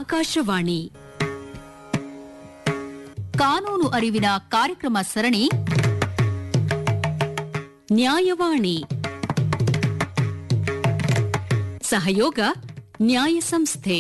ಆಕಾಶವಾಣಿ ಕಾನೂನು ಅರಿವಿನ ಕಾರ್ಯಕ್ರಮ ಸರಣಿ ನ್ಯಾಯವಾಣಿ ಸಹಯೋಗ ನ್ಯಾಯ ಸಂಸ್ಥೆ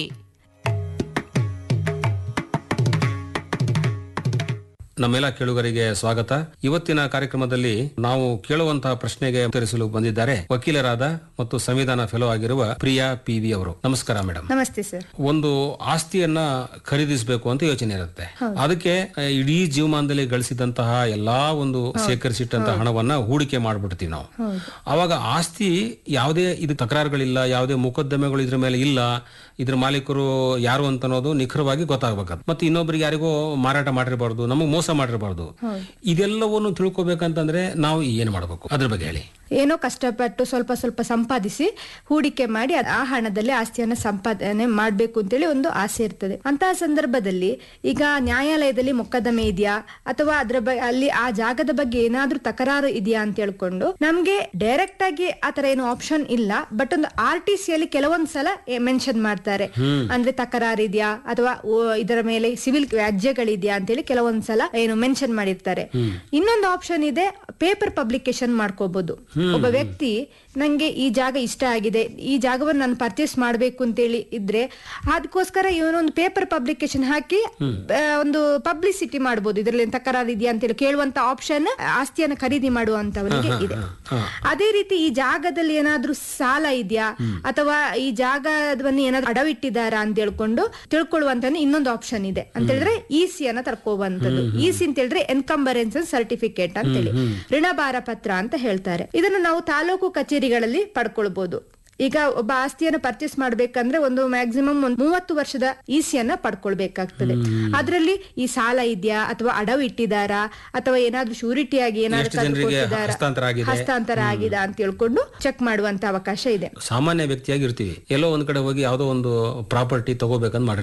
ನಮ್ಮೆಲ್ಲ ಕೇಳುಗರಿಗೆ ಸ್ವಾಗತ ಇವತ್ತಿನ ಕಾರ್ಯಕ್ರಮದಲ್ಲಿ ನಾವು ಕೇಳುವಂತಹ ಪ್ರಶ್ನೆಗೆ ಉತ್ತರಿಸಲು ಬಂದಿದ್ದಾರೆ ವಕೀಲರಾದ ಮತ್ತು ಸಂವಿಧಾನ ಫೆಲೋ ಆಗಿರುವ ಪ್ರಿಯಾ ಪಿ ವಿ ಅವರು ನಮಸ್ಕಾರ ಮೇಡಮ್ ನಮಸ್ತೆ ಸರ್ ಒಂದು ಆಸ್ತಿಯನ್ನ ಖರೀದಿಸಬೇಕು ಅಂತ ಯೋಚನೆ ಇರುತ್ತೆ ಅದಕ್ಕೆ ಆ, ಇಡೀ ಜೀವಮಾನದಲ್ಲಿ ಗಳಿಸಿದಂತಹ ಎಲ್ಲಾ ಒಂದು ಸೇಕರಿಸಿಟ್ಟಂತಹ ಹಣವನ್ನ ಹೂಡಿಕೆ ಮಾಡ್ಬಿಡ್ತೀವಿ ನಾವು ಅವಾಗ ಆಸ್ತಿ ಯಾವುದೇ ಇದು ತಕರಾರುಗಳಿಲ್ಲ ಯಾವುದೇ ಮೊಕದ್ದಮೆಗಳು ಇದ್ರ ಮೇಲೆ ಇಲ್ಲ ಇದ್ರ ಮಾಲೀಕರು ಯಾರು ಅಂತ ಅನ್ನೋದು ನಿಖರವಾಗಿ ಗೊತ್ತಾಗಬೇಕು ಮತ್ತೆ ಇನ್ನೊಬ್ಬರಿಗೆ ಯಾರಿಗೋ ಮಾರಾಟ ಮಾಡಿರಬಾರ್ದು ನಮಗೆ ಮೋಸ ಮಾಡಿರಬಾರ್ದು ಇದೆಲ್ಲವನ್ನು ತಿಳ್ಕೊಬೇಕಂತಂದ್ರೆ ನಾವು ಏನ್ ಮಾಡಬೇಕು ಅದ್ರ ಬಗ್ಗೆ ಹೇಳಿ ಏನೋ ಕಷ್ಟಪಟ್ಟು ಸ್ವಲ್ಪ ಸ್ವಲ್ಪ ಸಂಪಾದಿಸಿ ಹೂಡಿಕೆ ಮಾಡಿ ಅದ್- ಆ ಹಣದಲ್ಲಿ ಆಸ್ತಿಯನ್ನ ಸಂಪಾದನೆ ಮಾಡ್ಬೇಕು ಅಂತೇಳಿ ಒಂದು ಆಸೆ ಇರ್ತದೆ ಅಂತಹ ಸಂದರ್ಭದಲ್ಲಿ ಈಗ ನ್ಯಾಯಾಲಯದಲ್ಲಿ ಮೊಕದ್ದಮೆ ಇದೆಯಾ ಅಥವಾ ಅದ್ರ ಬ ಅಲ್ಲಿ ಆ ಜಾಗದ ಬಗ್ಗೆ ಏನಾದ್ರೂ ತಕರಾರು ಇದೆಯಾ ಅಂತ ಹೇಳ್ಕೊಂಡು ನಮ್ಗೆ ಡೈರೆಕ್ಟ್ ಆಗಿ ಆತರ ಏನು ಆಪ್ಷನ್ ಇಲ್ಲ ಬಟ್ ಒಂದು ಆರ್ ಟಿ ಸಿ ಅಲ್ಲಿ ಕೆಲವೊಂದ್ ಸಲ ಮೆನ್ಷನ್ ಮಾಡ್ತಾರೆ ಅಂದ್ರೆ ತಕರಾರು ಇದೆಯಾ ಅಥವಾ ಓ- ಇದರ ಮೇಲೆ ಸಿವಿಲ್ ವ್ಯಾಜ್ಯಗಳಿದೆಯಾ ಅಂತೇಳಿ ಕೆಲವೊಂದ್ ಸಲ ಏನು ಮೆನ್ಷನ್ ಮಾಡಿರ್ತಾರೆ ಇನ್ನೊಂದು ಆಪ್ಷನ್ ಇದೆ ಪೇಪರ್ ಪಬ್ಲಿಕೇಶನ್ ಮಾಡ್ಕೋಬಹುದು ಒಬ್ಬ ವ್ಯಕ್ತಿ ನಂಗೆ ಈ ಜಾಗ ಇಷ್ಟ ಆಗಿದೆ ಈ ಜಾಗವನ್ನು ನಾನು ಪರ್ಚೇಸ್ ಮಾಡ್ಬೇಕು ಅಂತೇಳಿ ಇದ್ರೆ ಅದಕ್ಕೋಸ್ಕರ ಇವನೊಂದು ಪೇಪರ್ ಪಬ್ಲಿಕೇಶನ್ ಹಾಕಿ ಆ, ಒಂದು ಪಬ್ಲಿಸಿಟಿ ಮಾಡ್ಬೋದು ಇದರಲ್ಲಿ ತಕರಾರು ಇದೆಯಾ ಅಂತೇಳಿ ಕೇಳುವಂತ ಆಪ್ಷನ್ ಆಸ್ತಿಯನ್ನು ಖರೀದಿ ಮಾಡುವಂತವನಿಗೆ ಇದೆ ಅದೇ ರೀತಿ ಈ ಜಾಗದಲ್ಲಿ ಏನಾದ್ರೂ ಸಾಲ ಇದೆಯಾ ಅಥವಾ ಈ ಜಾಗವನ್ನು ಏನಾದ್ರೂ ಅಡವಿಟ್ಟಿದ್ದಾರಾ ಅಂತ ಹೇಳ್ಕೊಂಡು ತಿಳ್ಕೊಳ್ಳುವಂತ ಇನ್ನೊಂದು ಆಪ್ಷನ್ ಇದೆ ಅಂತ ಹೇಳಿದ್ರೆ ಇಸಿ ಅನ್ನ ತರ್ಕೋವಂತದ್ದು ಇಸಿ ಅಂತ ಹೇಳಿದ್ರೆ ಎನ್ಕಂಬರೆನ್ಸ್ ಸರ್ಟಿಫಿಕೇಟ್ ಅಂತೇಳಿ ಋಣಭಾರ ಪತ್ರ ಅಂತ ಹೇಳ್ತಾರೆ ಇದನ್ನು ನಾವು ತಾಲೂಕು ಕಚೇರಿಗಳಲ್ಲಿ ಪಡ್ಕೊಳ್ಬಹುದು ಈಗ ಒಬ್ಬ ಆಸ್ತಿಯನ್ನು ಪರ್ಚೇಸ್ ಮಾಡ್ಬೇಕಂದ್ರೆ ಒಂದು ಮ್ಯಾಕ್ಸಿಮಮ್ ಒಂದು ಮೂವತ್ತು ವರ್ಷದ ಇಸಿಯನ್ನ ಪಡ್ಕೊಳ್ಬೇಕಾಗ್ತದೆ ಅದ್ರಲ್ಲಿ ಈ ಸಾಲ ಇದೆಯಾ ಅಥವಾ ಅಡವು ಇಟ್ಟಿದಾರಾ ಅಥವಾ ಏನಾದ್ರೂ ಶೂರಿಟಿ ಆಗಿ ಏನಾದ್ರೂ ಎಷ್ಟು ಜನರಿಗೆ ತಂದ್ಕೊಟ್ಟಿದ್ದಾರಾ? ಹಸ್ತಾಂತರ ಆಗಿದೆ? ಹಸ್ತಾಂತರ ಆಗಿದೆ ಅಂತ ಹೇಳ್ಕೊಂಡು ಚೆಕ್ ಮಾಡುವಂತ ಅವಕಾಶ ಇದೆ ಸಾಮಾನ್ಯ ವ್ಯಕ್ತಿಯಾಗಿ ಇರ್ತೀವಿ ಎಲ್ಲೋ ಒಂದ್ ಕಡೆ ಹೋಗಿ ಯಾವುದೋ ಒಂದು ಪ್ರಾಪರ್ಟಿ ತಗೋಬೇಕಂತ ಮಾಡಿರ್ತೀವಿ